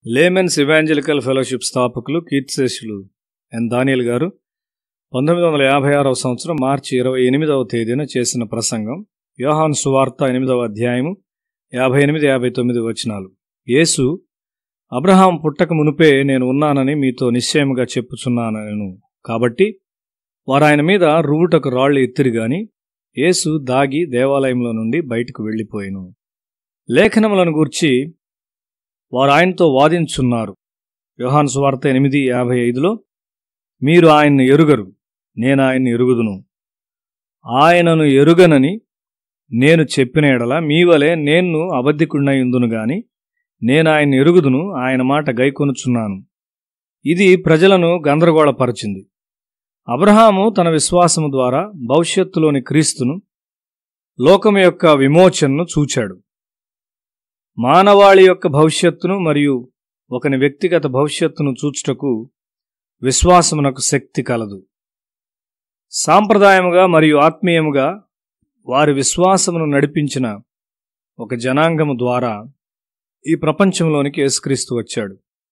laymen's evangelical fellowship స్థాపకులు కీర్తిశేషులు ఎన్ దానియల్ గారు పంతొమ్మిది వందల యాభై ఆరవ సంవత్సరం మార్చి ఇరవై ఎనిమిదవ తేదీన చేసిన ప్రసంగం యోహాన్ సువార్త ఎనిమిదవ అధ్యాయము యాభై ఎనిమిది యాభై తొమ్మిది వచనాలు యేసు అబ్రహాం పుట్టక మునుపే నేను ఉన్నానని మీతో నిశ్చయముగా చెప్పుచున్నానను కాబట్టి వారు ఆయన మీద రువుటకు రాళ్లు ఎత్తిరి గాని యేసు దాగి దేవాలయంలో నుండి బయటకు వెళ్ళిపోయెను లేఖనములను గూర్చి వారు ఆయనతో వాదించున్నారు యోహాను సువార్త ఎనిమిది యాభై ఐదులో మీరు ఆయన్ను ఎరుగరు నేను ఆయన్ని ఎరుగుదును ఆయనను ఎరుగనని నేను చెప్పిన ఎడల మీ వలె నేను అబద్ధికుడినయుందును గాని నేను ఆయన ఎరుగుదును ఆయన మాట గైకొనుచున్నాను ఇది ప్రజలను గందరగోళపరిచింది అబ్రహాము తన విశ్వాసము ద్వారా భవిష్యత్తులోని క్రీస్తును లోకం యొక్క విమోచనను చూచాడు మానవాళి యొక్క భవిష్యత్తును మరియు ఒకని వ్యక్తిగత భవిష్యత్తును చూచుటకు విశ్వాసమునకు శక్తి కలదు సాంప్రదాయముగా మరియు ఆత్మీయముగా వారి విశ్వాసమును నడిపించిన ఒక జనాంగము ద్వారా ఈ ప్రపంచంలోనికి యేసుక్రీస్తు వచ్చాడు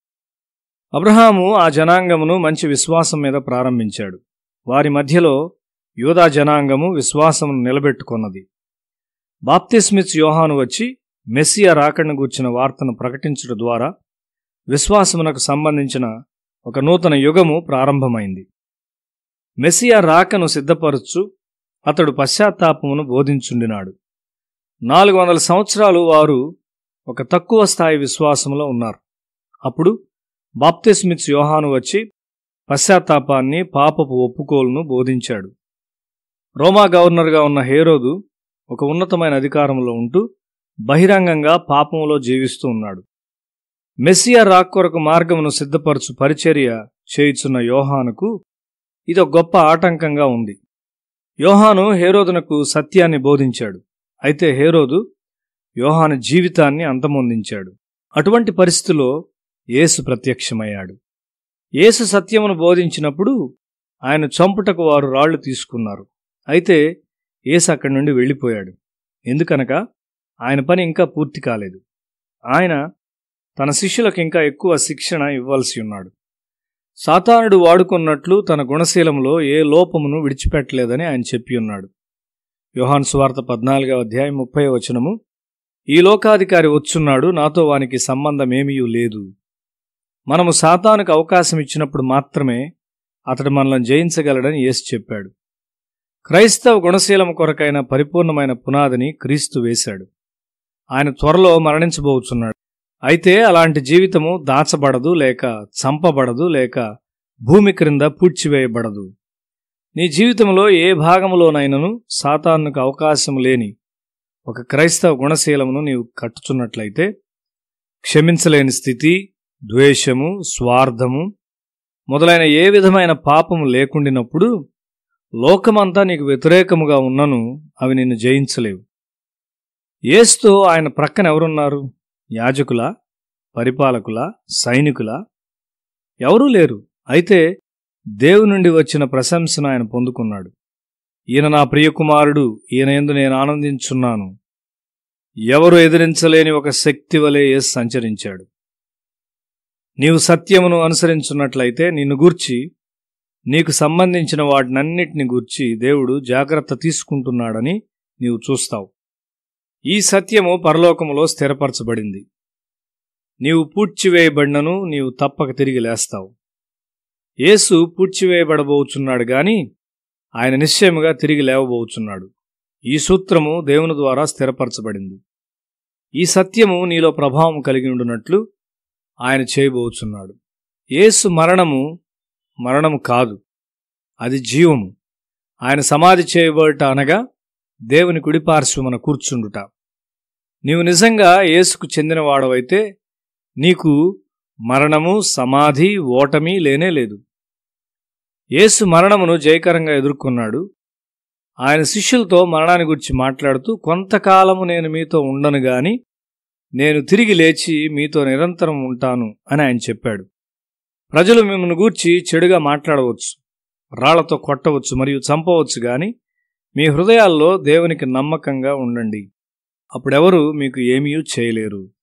అబ్రహాము ఆ జనాంగమును మంచి విశ్వాసం మీద ప్రారంభించాడు వారి మధ్యలో యూదా జనాంగము విశ్వాసమును నిలబెట్టుకున్నది బాప్తిస్మిత్ యోహాను వచ్చి మెస్సియా రాకడను గూర్చిన వార్తను ప్రకటించడం ద్వారా విశ్వాసమునకు సంబంధించిన ఒక నూతన యుగము ప్రారంభమైంది మెస్సియా రాకను సిద్ధపరచు అతడు పశ్చాత్తాపమును బోధించుండినాడు నాలుగు వందల సంవత్సరాలు వారు ఒక తక్కువ స్థాయి విశ్వాసంలో ఉన్నారు అప్పుడు బాప్తిస్మిత్స్ యోహాను వచ్చి పశ్చాత్తాపాన్ని పాపపు ఒప్పుకోలును బోధించాడు రోమా గవర్నర్గా ఉన్న హేరోదు ఒక ఉన్నతమైన అధికారంలో ఉంటూ బహిరంగంగా పాపంలో జీవిస్తూ ఉన్నాడు మెస్సియా రాక్ కొరకు మార్గమును సిద్ధపరచు పరిచర్య చేయుచున్న యోహానుకు ఇది ఒక గొప్ప ఆటంకంగా ఉంది యోహాను హేరోదునకు సత్యాన్ని బోధించాడు అయితే హేరోదు యోహాను జీవితాన్ని అంతమొందించాడు అటువంటి పరిస్థితిలో యేసు ప్రత్యక్షమయ్యాడు యేసు సత్యమును బోధించినప్పుడు ఆయన చంపుటకు వారు రాళ్లు తీసుకున్నారు అయితే యేసు అక్కడి నుండి వెళ్ళిపోయాడు ఎందుకనగా ఆయన పని ఇంకా పూర్తి కాలేదు ఆయన తన శిష్యులకు ఇంకా ఎక్కువ శిక్షణ ఇవ్వాల్సి ఉన్నాడు సాతానుడు వాడుకున్నట్లు తన గుణశీలంలో ఏ లోపమును విడిచిపెట్టలేదని ఆయన చెప్పి ఉన్నాడు యోహాన్ సువార్త పద్నాలుగవ అధ్యాయం ముప్పై వచనము ఈ లోకాధికారి వచ్చున్నాడు నాతో వానికి సంబంధమేమీ లేదు మనము సాతానుకు అవకాశం ఇచ్చినప్పుడు మాత్రమే అతడు మనల్ని జయించగలడని యేసు చెప్పాడు క్రైస్తవ గుణశీలం కొరకైన పరిపూర్ణమైన పునాదిని క్రీస్తు వేశాడు ఆయన త్వరలో మరణించబోచున్నాడు అయితే అలాంటి జీవితము దాచబడదు లేక చంపబడదు లేక భూమి క్రింద పూడ్చివేయబడదు నీ జీవితంలో ఏ భాగములోనైనను సాతానుకు అవకాశం లేని ఒక క్రైస్తవ గుణశీలమును నీవు కట్టుచున్నట్లయితే క్షమించలేని స్థితి ద్వేషము స్వార్థము మొదలైన ఏ విధమైన పాపము లేకుండినప్పుడు లోకమంతా నీకు వ్యతిరేకముగా ఉన్నను అవి నిన్ను జయించలేవు ఏస్తో ఆయన ప్రక్కన ఎవరున్నారు యాజకుల పరిపాలకుల సైనికుల ఎవరూ లేరు అయితే దేవు నుండి వచ్చిన ప్రశంసను ఆయన పొందుకున్నాడు ఈయన నా ప్రియకుమారుడు ఈయన ఎందు నేను ఆనందించున్నాను ఎవరు ఎదిరించలేని ఒక శక్తి వలె యేసు సంచరించాడు నీవు సత్యమును అనుసరించున్నట్లయితే నిన్ను గూర్చి నీకు సంబంధించిన వాటినన్నిటిని గూర్చి దేవుడు జాగ్రత్త తీసుకుంటున్నాడని నీవు చూస్తావు ఈ సత్యము పరలోకములో స్థిరపరచబడింది నీవు పూడ్చివేయబడినను నీవు తప్పక తిరిగి లేస్తావు యేసు పూడ్చివేయబడబోచున్నాడు గాని ఆయన నిశ్చయముగా తిరిగి లేవబోచున్నాడు ఈ సూత్రము దేవుని ద్వారా స్థిరపరచబడింది ఈ సత్యము నీలో ప్రభావం కలిగి ఉండునట్లు ఆయన చేయబోచున్నాడు యేసు మరణము మరణము కాదు అది జీవము ఆయన సమాధి చేయబడట అనగా దేవుని కుడిపార్శ్వమున కూర్చుండుట నీవు నిజంగా యేసుకు చెందినవాడవైతే నీకు మరణము సమాధి ఓటమి లేనే లేదు యేసు మరణమును జయకరంగా ఎదుర్కొన్నాడు ఆయన శిష్యులతో మరణాన్ని గురించి మాట్లాడుతూ కొంతకాలము నేను మీతో ఉండను గాని నేను తిరిగి లేచి మీతో నిరంతరం ఉంటాను అని ఆయన చెప్పాడు ప్రజలు మిమ్మల్ని గూర్చి చెడుగా మాట్లాడవచ్చు రాళ్లతో కొట్టవచ్చు మరియు చంపవచ్చు గాని మీ హృదయాల్లో దేవునికి నమ్మకంగా ఉండండి అప్పుడెవరు మీకు ఏమీ చేయలేరు